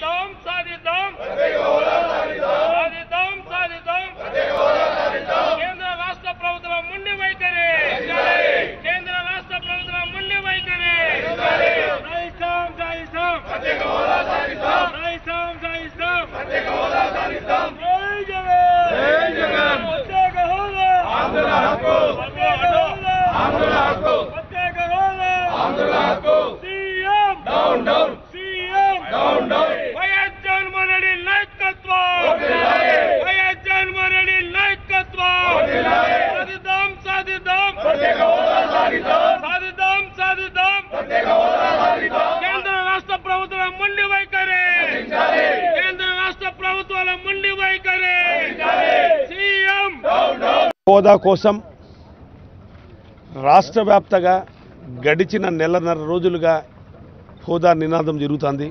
సాధిద్దాం సాధిద్దాం సాధిద్దాం సాధిద్దాం కేంద్ర రాష్ట్ర ప్రభుత్వం ముండి వైఖరి కేంద్ర రాష్ట్ర ప్రభుత్వం ముండి వైఖరి సాధిస్తాం సాధిస్తాం సాధిస్తాం సాధిస్తాం జై జగన్ జై జగన్. ప్రత్యేక హోదా ఆంధ్రుల హక్కు. ప్రత్యేక హోదా ఆంధ్రుల హక్కు. ప్రత్యేక హోదా ఆంధ్రుల హక్కు. CM down down CM down down YS Jaganmohan Reddy నాయకత్వం వర్ధిల్లాలి. వైఎస్ జగన్మోహన్ రెడ్డి నాయకత్వం వర్ధిల్లాలి. సాధిద్దాం సాధిద్దాం ప్రత్యేక హోదా సాధిద్దాం సాధిద్దాం సాధిద్దాం ప్రత్యేక హోదా సాధిద్దాం కేంద్ర రాష్ట్ర ప్రభుత్వం ముండి వైఖరి రక్షించాలి. కేంద్ర రాష్ట్ర ప్రభుత్వాల ముండి వైఖరి సీఎం డౌన్ డౌన్ హోదా కోసం రాష్ట్ర వ్యాప్తంగా గడిచిన నెలన్నర రోజులుగా హోదా నినాదం జరుగుతుంది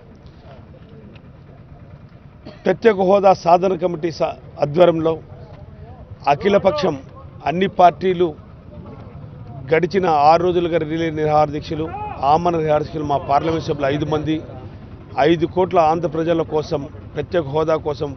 ప్రత్యేక హోదా సాధన కమిటీ స- ఆధ్వర్యంలో అఖిలపక్షం అన్ని పార్టీలు గడిచిన ఆరు రోజులుగా రిలే నిరాహార దీక్షలు ఆమరణ నిరాహార దీక్షలు మా పార్లమెంట్ సభ్యులు ఐదు మంది ఐదు కోట్ల ఆంధ్ర ప్రజల కోసం ప్రత్యేక హోదా కోసం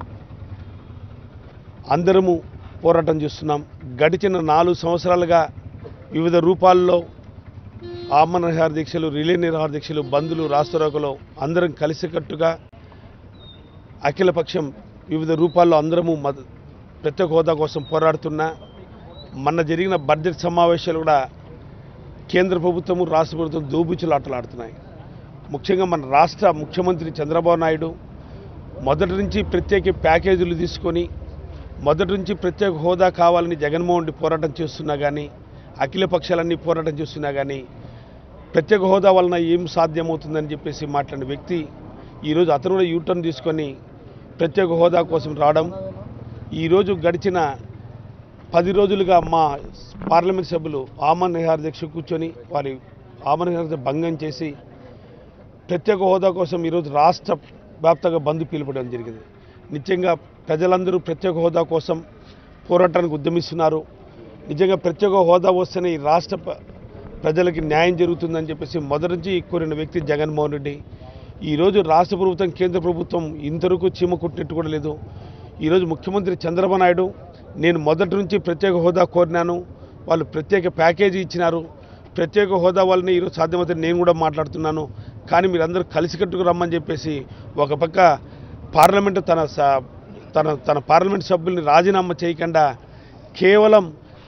అందరము పోరాటం చేస్తున్నాం గడిచిన నాలుగు సంవత్సరాలుగా వివిధ రూపాల్లో ఆమరణ నిరాహార దీక్షలు రిలే నిరాహార దీక్షలు బంధులు రాష్ట్రోకలో అందరం కలిసికట్టుగా అఖిలపక్షం వివిధ రూపాల్లో అందరము మద ప్రత్యేక హోదా కోసం పోరాడుతున్నా మొన్న జరిగిన బడ్జెట్ సమావేశాలు కూడా కేంద్ర ప్రభుత్వము రాష్ట్ర ప్రభుత్వం దోబుచులాటలాడుతున్నాయి ముఖ్యంగా మన రాష్ట్ర ముఖ్యమంత్రి చంద్రబాబు నాయుడు మొదటి నుంచి ప్రత్యేక ప్యాకేజీలు తీసుకొని మొదటి నుంచి ప్రత్యేక హోదా కావాలని జగన్మోహన్ రెడ్డి పోరాటం చేస్తున్నా కానీ అఖిల పక్షాలన్నీ పోరాటం చేస్తున్నా కానీ ప్రత్యేక హోదా వలన ఏం సాధ్యమవుతుందని చెప్పేసి మాట్లాడిన వ్యక్తి ఈరోజు అతను కూడా యూటర్న్ తీసుకొని ప్రత్యేక హోదా కోసం రావడం ఈరోజు గడిచిన పది రోజులుగా మా పార్లమెంట్ సభ్యులు ఆమరణ నిహార దీక్ష కూర్చొని వారి ఆమరణ నిహార దీక్ష భంగం చేసి ప్రత్యేక హోదా కోసం ఈరోజు రాష్ట్ర వ్యాప్తంగా బంద్ పిలుపడం జరిగింది నిజంగా ప్రజలందరూ ప్రత్యేక హోదా కోసం పోరాటానికి ఉద్యమిస్తున్నారు నిజంగా ప్రత్యేక హోదా వస్తేనే ఈ రాష్ట్ర ప- ప్రజలకి న్యాయం జరుగుతుందని చెప్పేసి మొదటి నుంచి కోరిన వ్యక్తి జగన్మోహన్ రెడ్డి ఈరోజు రాష్ట్ర ప్రభుత్వం కేంద్ర ప్రభుత్వం ఇంతవరకు చీమ కుట్టినట్టు కూడా లేదు ఈరోజు ముఖ్యమంత్రి చంద్రబాబు నాయుడు నేను మొదటి నుంచి ప్రత్యేక హోదా కోరినాను వాళ్ళు ప్రత్యేక ప్యాకేజీ ఇచ్చినారు ప్రత్యేక హోదా వల్లనే ఈరోజు సాధ్యమైతే నేను కూడా మాట్లాడుతున్నాను కానీ మీరందరూ కలిసికట్టుకు రమ్మని చెప్పేసి ఒక పక్క పార్లమెంటు తన స- తన తన పార్లమెంట్ సభ్యుల్ని రాజీనామా చేయకుండా కేవలం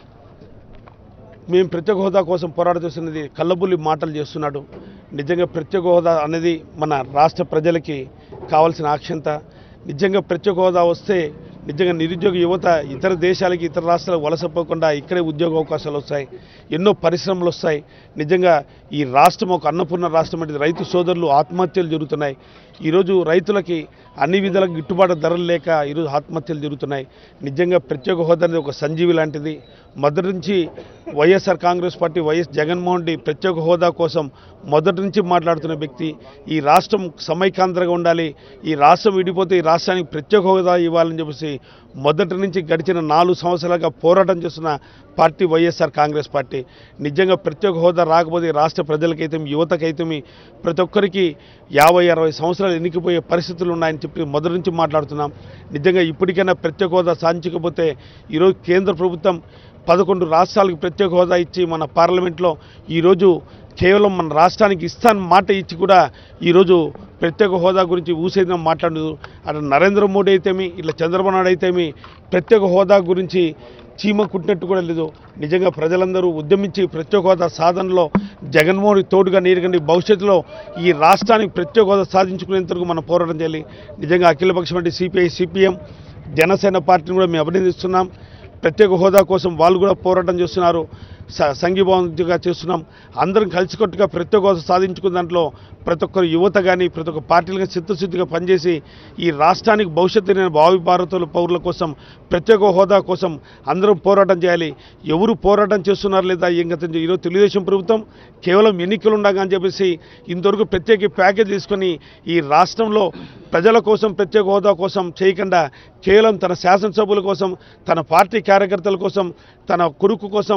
మేము ప్రత్యేక హోదా కోసం పోరాటం చేస్తున్నది కళ్ళబుల్లి మాటలు చేస్తున్నాడు నిజంగా ప్రత్యేక హోదా అనేది మన రాష్ట్ర ప్రజలకి కావాల్సిన ఆక్షంత నిజంగా ప్రత్యేక హోదా వస్తే నిజంగా నిరుద్యోగ యువత ఇతర దేశాలకి ఇతర రాష్ట్రాలకు వలసపోకుండా ఇక్కడే ఉద్యోగ అవకాశాలు వస్తాయి ఎన్నో పరిశ్రమలు వస్తాయి నిజంగా ఈ రాష్ట్రం ఒక అన్నపూర్ణ రాష్ట్రం అంటే రైతు సోదరులు ఆత్మహత్యలు జరుగుతున్నాయి ఈరోజు రైతులకి అన్ని విధాలకు గిట్టుబాటు ధరలు లేక ఈరోజు ఆత్మహత్యలు జరుగుతున్నాయి నిజంగా ప్రత్యేక హోదా అనేది ఒక సంజీవి లాంటిది మొదటి నుంచి YSR Congress party YS Jaganmohan Reddy ప్రత్యేక హోదా కోసం మొదటి నుంచి మాట్లాడుతున్న వ్యక్తి ఈ రాష్ట్రం సమైకాంధ్రగా ఉండాలి ఈ రాష్ట్రం విడిపోతే ఈ రాష్ట్రానికి ప్రత్యేక హోదా ఇవ్వాలని చెప్పేసి మొదటి నుంచి గడిచిన నాలుగు సంవత్సరాలుగా పోరాటం చేస్తున్న పార్టీ వైఎస్ఆర్ కాంగ్రెస్ పార్టీ నిజంగా ప్రత్యేక హోదా రాకపోతే ఈ రాష్ట్ర ప్రజలకైతే యువతకైతే ప్రతి ఒక్కరికి యాభై అరవై సంవత్సరాలు ఎన్నికపోయే పరిస్థితులు ఉన్నాయని చెప్పి మొదటి నుంచి మాట్లాడుతున్నాం నిజంగా ఇప్పటికైనా ప్రత్యేక హోదా సాధించకపోతే ఈరోజు కేంద్ర ప్రభుత్వం పదకొండు రాష్ట్రాలకు ప్రత్యేక హోదా ఇచ్చి మన పార్లమెంట్లో ఈరోజు కేవలం మన రాష్ట్రానికి ఇస్తాను మాట ఇచ్చి కూడా ఈరోజు ప్రత్యేక హోదా గురించి ఊసేదిన మాట్లాడు అటు నరేంద్ర మోడీ అయితేమి ఇట్లా చంద్రబాబు నాయుడు అయితేమి ప్రత్యేక హోదా గురించి చీమ కుట్టినట్టు కూడా లేదు నిజంగా ప్రజలందరూ ఉద్యమించి ప్రత్యేక హోదా సాధనలో జగన్మోహన్ రెడ్డి తోడుగా నీరుగండి భవిష్యత్తులో ఈ రాష్ట్రానికి ప్రత్యేక హోదా సాధించుకునేందుకు మనం పోరాటం చేయాలి నిజంగా అఖిలపక్షం అంటే సిపిఐ సిపిఎం జనసేన పార్టీని కూడా మేము అభినందిస్తున్నాం ప్రత్యేక హోదా కోసం వాళ్ళు కూడా పోరాటం చేస్తున్నారు స- సంఘీభావంగా చేస్తున్నాం అందరం కలిసికట్టుగా ప్రత్యేక హోదా సాధించుకున్న దాంట్లో ప్రతి ఒక్కరు యువత కానీ ప్రతి ఒక్క పార్టీలుగా చిత్తశుద్ధిగా పనిచేసి ఈ రాష్ట్రానికి భవిష్యత్తు లేని భావి భారతుల పౌరుల కోసం ప్రత్యేక హోదా కోసం అందరం పోరాటం చేయాలి ఎవరు పోరాటం చేస్తున్నారు లేదా ఇంకా ఈరోజు తెలుగుదేశం ప్రభుత్వం కేవలం ఎన్నికలు ఉండగా అని చెప్పేసి ఇంతవరకు ప్రత్యేక ప్యాకేజ్ తీసుకొని ఈ రాష్ట్రంలో ప్రజల కోసం ప్రత్యేక హోదా కోసం చేయకుండా కేవలం తన శాసనసభ్యుల కోసం తన పార్టీ కార్యకర్తల కోసం తన కొడుకు కోసం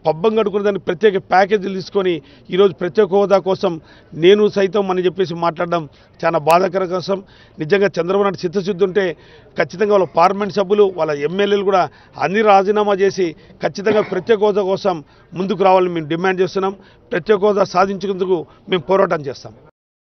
పబ్బం కడుకునే దానికి ప్రత్యేక ప్యాకేజీలు తీసుకొని ఈరోజు ప్రత్యేక హోదా కోసం నేను సైతం అని చెప్పేసి మాట్లాడడం చాలా బాధాకర కోసం నిజంగా చంద్రబాబు నాయుడు చిత్తశుద్ధి ఉంటే ఖచ్చితంగా వాళ్ళ పార్లమెంట్ సభ్యులు వాళ్ళ ఎమ్మెల్యేలు కూడా అన్ని రాజీనామా చేసి ఖచ్చితంగా ప్రత్యేక హోదా కోసం ముందుకు రావాలని మేము డిమాండ్ చేస్తున్నాం ప్రత్యేక హోదా సాధించేందుకు మేము పోరాటం చేస్తాం